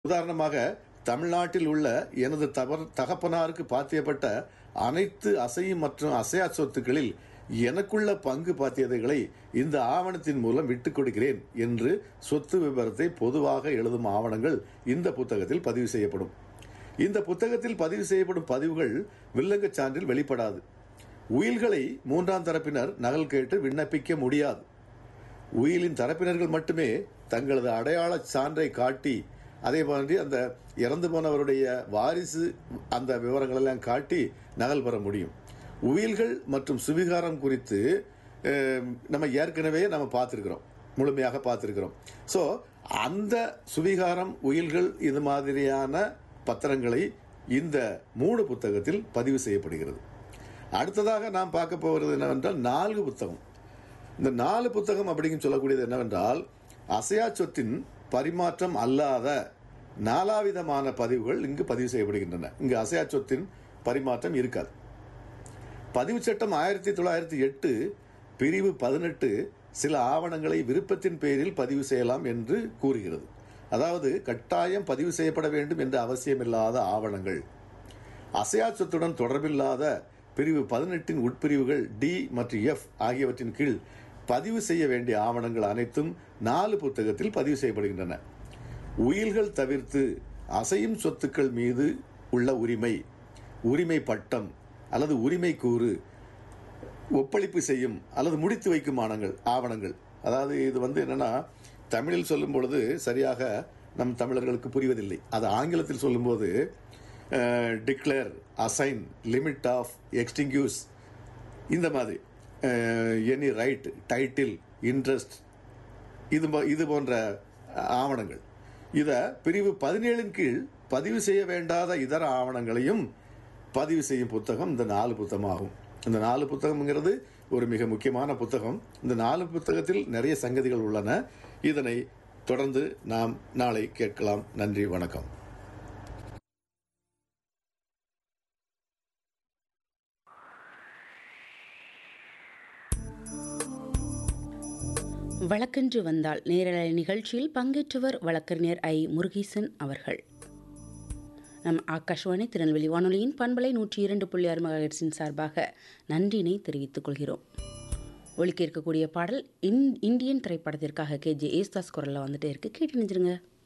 உதாரணமாக தமிழ்நாட்டில் உள்ள எனது தவர் தகப்பனாருக்கு பாத்தியப்பட்ட அனைத்து அசையும் மற்றும் அசையா சொத்துக்களில் எனக்குள்ள பங்கு பாத்தியதைகளை இந்த ஆவணத்தின் மூலம் விட்டுக் கொடுக்கிறேன் என்று சொத்து விவரத்தை பொதுவாக எழுதும் ஆவணங்கள் இந்த புத்தகத்தில் பதிவு செய்யப்படும் இந்த புத்தகத்தில் பதிவு செய்யப்படும் பதிவுகள் வில்லங்கச் சான்றில் வெளிப்படாது உயில்களை மூன்றாம் தரப்பினர் நகல் கேட்டு விண்ணப்பிக்க முடியாது உயிலின் தரப்பினர்கள் மட்டுமே தங்களது அடையாள சான்றை காட்டி அதே மாதிரி அந்த இறந்து போனவருடைய வாரிசு அந்த விவரங்கள் எல்லாம் காட்டி நகல் பெற முடியும் உயில்கள் மற்றும் சுவிகாரம் குறித்து அஹ், நம்ம ஏற்கனவே நம்ம பார்த்துருக்கிறோம் முழுமையாக பார்த்துருக்கிறோம் ஸோ அந்த சுவிகாரம் உயில்கள் இது மாதிரியான பத்திரங்களை இந்த மூணு புத்தகத்தில் பதிவு செய்யப்படுகிறது அடுத்ததாக நாம் பார்க்க போகிறது என்னவென்றால் நான்கு புத்தகம் இந்த நாலு புத்தகம் அப்படின்னு சொல்லக்கூடியது என்னவென்றால் அசையா சொத்தின் பரிமாற்றம் அல்லாத நாலாவிதமான பதிவுகள் இங்கு பதிவு செய்யப்படுகின்றன இங்கு அசையா சொத்தின் பரிமாற்றம் இருக்காது பதிவு சட்டம் ஆயிரத்தி தொள்ளாயிரத்தி எட்டு பிரிவு பதினெட்டு சில ஆவணங்களை விருப்பத்தின் பேரில் பதிவு செய்யலாம் என்று கூறுகிறது அதாவது கட்டாயம் பதிவு செய்யப்பட வேண்டும் என்ற அவசியமில்லாத ஆவணங்கள் அசையா சொத்துடன் தொடர்பில்லாத பிரிவு பதினெட்டின் உட்பிரிவுகள் டி மற்றும் எஃப் ஆகியவற்றின் கீழ் பதிவு செய்ய வேண்டிய ஆவணங்கள் அனைத்தும் நாலு புத்தகத்தில் பதிவு செய்யப்படுகின்றன உயில்கள் தவிர்த்து அசையும் சொத்துக்கள் மீது உள்ள உரிமை உரிமை பட்டம் அல்லது உரிமை கூறு ஒப்பளிப்பு செய்யும் அல்லது முடித்து வைக்கும் ஆவணங்கள் ஆவணங்கள் அதாவது இது வந்து என்னன்னா தமிழில் சொல்லும் பொழுது சரியாக நம் தமிழர்களுக்கு புரிவதில்லை அது ஆங்கிலத்தில் சொல்லும்போது declare assign limit of extinguish இந்த மாதிரி எனி ரைட் டைட்டில் இன்ட்ரெஸ்ட் இது போ- இது போன்ற ஆவணங்கள் இதை பிரிவு பதினேழின் கீழ் பதிவு செய்ய வேண்டாத இதர ஆவணங்களையும் பதிவு செய்யும் புத்தகம் இந்த நாலு புத்தகமாகும் இந்த நாலு புத்தகம்ங்கிறது ஒரு மிக முக்கியமான புத்தகம் இந்த நாலு புத்தகத்தில் நிறைய சங்கதிகள் உள்ளன இதனை தொடர்ந்து நாம் நாளை கேட்கலாம் நன்றி வணக்கம் வழக்கென்று வந்தால் நேரலை நிகழ்ச்சியில் பங்கேற்றவர் வழக்கறிஞர் ஐ முருகேசன் அவர்கள் நம் ஆகாஷ்வாணி திருநெல்வேலி வானொலியின் பண்பலை நூற்றி இரண்டு புள்ளி ஆறு மகர்ஸின் சார்பாக நன்றினை தெரிவித்துக் கொள்கிறோம் ஒலிக்க இருக்கக்கூடிய பாடல் இன் இந்தியன் திரைப்படத்திற்காக கே ஜே ஏஸ்தாஸ் குரலில் வந்துட்டே இருக்கு கேட்டு நினைச்சிருங்க